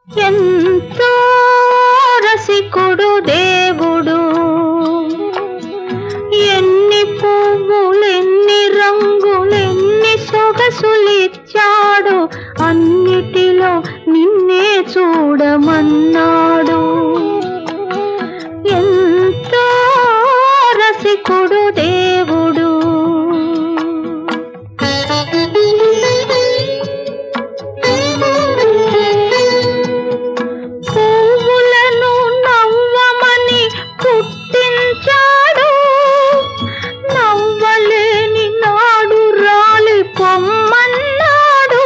ఎంతో రసికుడు దేవుడు ఎన్ని పువ్వులెన్ని రంగులెన్ని సొగసులిచ్చాడు అన్నిటిలో నిన్నే చూడమన్నాడు ఎంతో రసికుడు దేవుడు పువ్వులను నవ్వమని పుట్టించాడు నవ్వలేని నాడు రాలి పొమ్మన్నాడు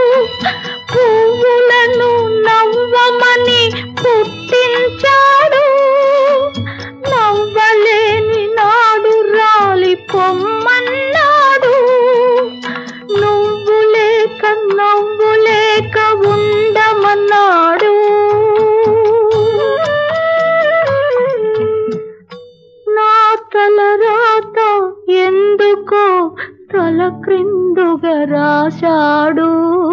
పువ్వులను నవ్వమని పుట్టించాడు నవ్వలేని నాడు రాలి పొమ్మన్నాడు నువ్వు లేక నవ్వు లేక ఉండమన్నాడు నా తల రాత ఎందుకో తల క్రిందుగా రాశాడు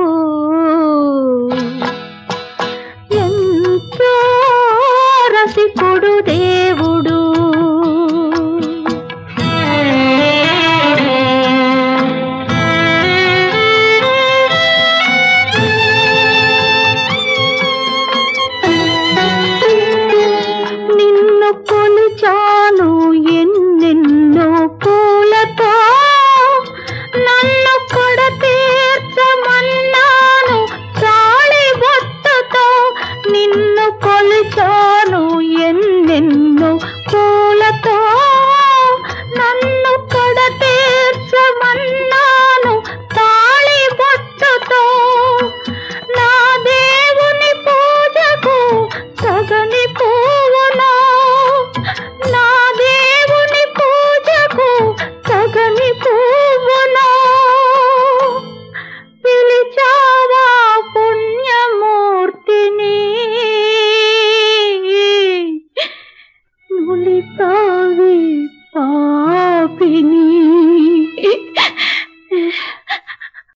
ఎంతో రసికుడు దేవుడు నిన్ను కొలిచాను ఎన్నెన్నో పూలతో నన్ను కొడ తీర్చమన్నాను తాళి బొట్టుతో నిన్ను కొలిచాను ఎన్నెన్నో పూలతో నన్ను కొడ తీర్చమన్నాను తాళి బొట్టుతో నా దేవుని పూజకు సగని పువ్వును నా దేవుని పూజకు సగని పువ్వును పిలిచావా పుణ్యమూర్తిని నులితా